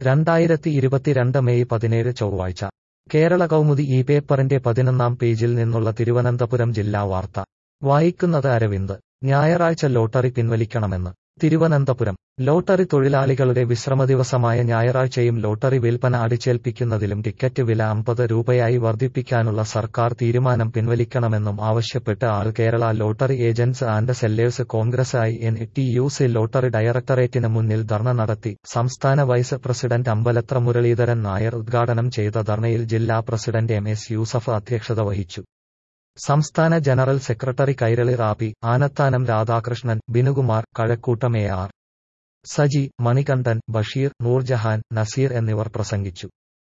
രണ്ടായിരത്തി ഇരുപത്തിരണ്ട് മെയ് പതിനേഴ് ചൊവ്വാഴ്ച കേരള കൗമുദി ഈ പേപ്പറിന്റെ പതിനൊന്നാം പേജിൽ നിന്നുള്ള തിരുവനന്തപുരം ജില്ലാ വാർത്ത വായിക്കുന്നത് അരവിന്ദ് ഞായറാഴ്ച ലോട്ടറി പിൻവലിക്കണമെന്ന് തിരുവനന്തപുരം ലോട്ടറി തൊഴിലാളികളുടെ വിശ്രമദിവസമായ ഞായറാഴ്ചയും ലോട്ടറി വിൽപ്പന അടിച്ചേൽപ്പിക്കുന്നതിലും ടിക്കറ്റ് വില അമ്പത് രൂപയായി വർദ്ധിപ്പിക്കാനുള്ള സർക്കാർ തീരുമാനം പിൻവലിക്കണമെന്നും ആവശ്യപ്പെട്ട് all Kerala lottery agents and sellers Congress I N T U C lottery ഡയറക്ടറേറ്റിന് മുന്നിൽ ധർണ നടത്തി സംസ്ഥാന വൈസ് പ്രസിഡന്റ് അമ്പലത്ര മുരളീധരൻ നായർ ഉദ്ഘാടനം ചെയ്ത ധർണയിൽ ജില്ലാ പ്രസിഡന്റ് എം എസ് യൂസഫ് അധ്യക്ഷത വഹിച്ചു സംസ്ഥാന general secretary Kairali Rappi Anathanam Radhakrishnan Binukumar Kazhakkoottam A R Saji Manikandan Basheer Noorjahan Nazeer എന്നിവർ പ്രസംഗിച്ചു